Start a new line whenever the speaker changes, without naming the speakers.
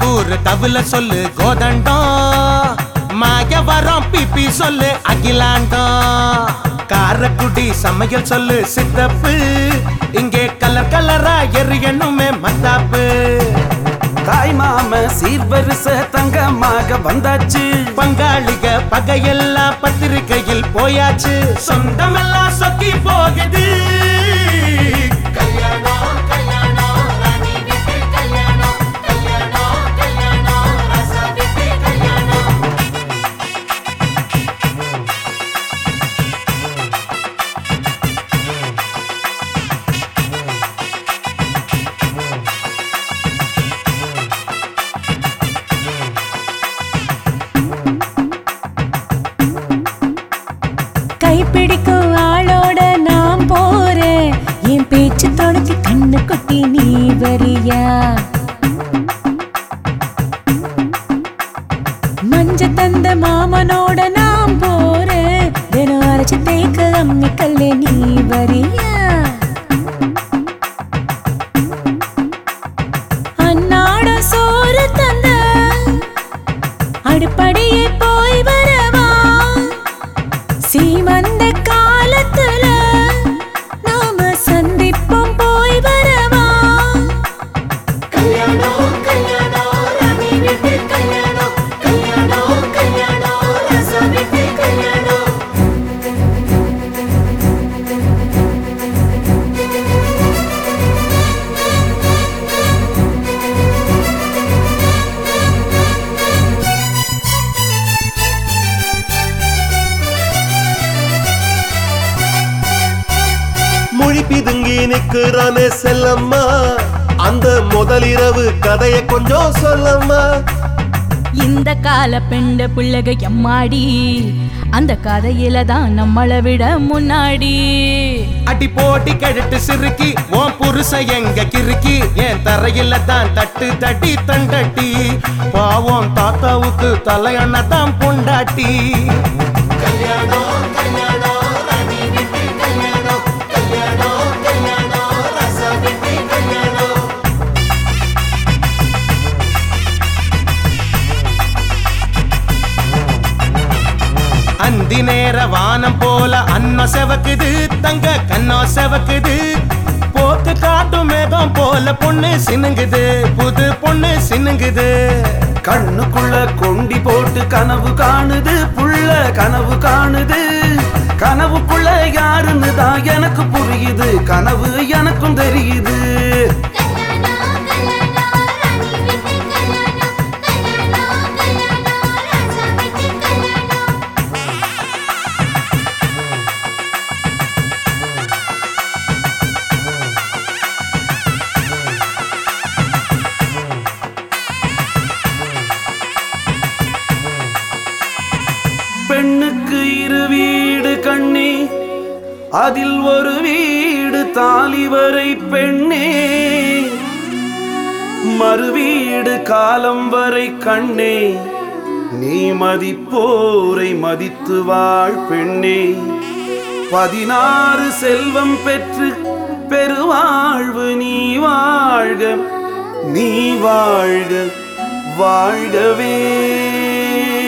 தம்பூர் தவுல சொல்லு கோதண்டம் மாயவரம் பிபி சொல்லு அகிலாண்டம் காரக்குடி சமையல் சொல்லு சித்தப்பு இங்கே கலர் கலரா எரியணுமே மத்தாப்பு
தாய் மாம சீர்வரிச தங்கமாக வந்தாச்சு
பங்காளிக பகையெல்லாம் பத்திரிகையில் போயாச்சு சொந்தமெல்லாம் சொக்கி போகுது கல்யாணம் கல்யாணம் ராணி வீட்டு கல்யாணம் கல்யாணம் கல்யாணம் ரசா வீட்டு கல்யாணம்
கைப்பிடிக்கும் ஆளோட நான் போறேன் என் பேச்சு தொடச்சி கண்ணு கொட்டி நீ வரியா மஞ்ச தந்த மாமனோட நான் போறேன் தினம் அரைச்சு தேய்க்க அம்மிக்கல்ல நீ வரியா அன்னாட சோறு தந்த அடுப்படியே போய் வரவா சீமந்த காலத்துல நாம சந்திப்போம் போய் வரவா கல்யாணம் கல்யாணம் ராணி வீட்டு கல்யாணம் கல்யாணம் கல்யாணம் ரசா வீட்டு கல்யாணம்
மொழி பிதுங்கி நிக்கிறானே செல்லம்மா அந்த முதலிரவு கதைய கொஞ்சம் சொல்லம்மா
இந்த கால பெண்ட பிள்ளைக எம்மாடி அந்த கதையில தான் நம்மளை விட முன்னாடி
அடி போட்டி கழட்டு சிறுக்கி உன் புருஷன் எங்க கிறுக்கி என் தரையில தான் தட்டு தட்டி தண்டட்டி பாவம் தாத்தாவுக்கு தலையண்ண தான் பொண்டாட்டி கல்யாணம் கல்யாணம் ராணி வீட்டு கல்யாணம் கல்யாணம் கல்யாணம் ரசா வீட்டு கல்யாணம் அந்தி நேர வானம் போல அன்னம் செவக்குது தங்க கண்ணம் செவக்குது போக்கு காட்டும் மேகம் போல பொண்ணு சினுங்குது புது பொண்ணு சினுங்குது
கண்ணுக்குள்ள கொண்டி போட்டு கனவு காணுது புள்ள கனவு காணுது கனவுக்குள்ள யாருன்னு தான் எனக்கு புரியுது கனவு எனக்கும் தெரியுது
கல்யாணம் கல்யாணம் ராணி வீட்டு கல்யாணம் கல்யாணம் கல்யாணம் ராஜா வீட்டு கல்யாணம்
பெண்ணுக்கு இரு வீடு கண்ணே அதில் ஒரு வீடு தாலி வரை பெண்ணே மறுவீடு காலம் வரை கண்ணே நீ மதிப்போரை மதித்து வாழ் பெண்ணே பதினாறு செல்வம் பெற்று பெருவாழ்வு நீ வாழ்க நீ வாழ்க வாழ்கவே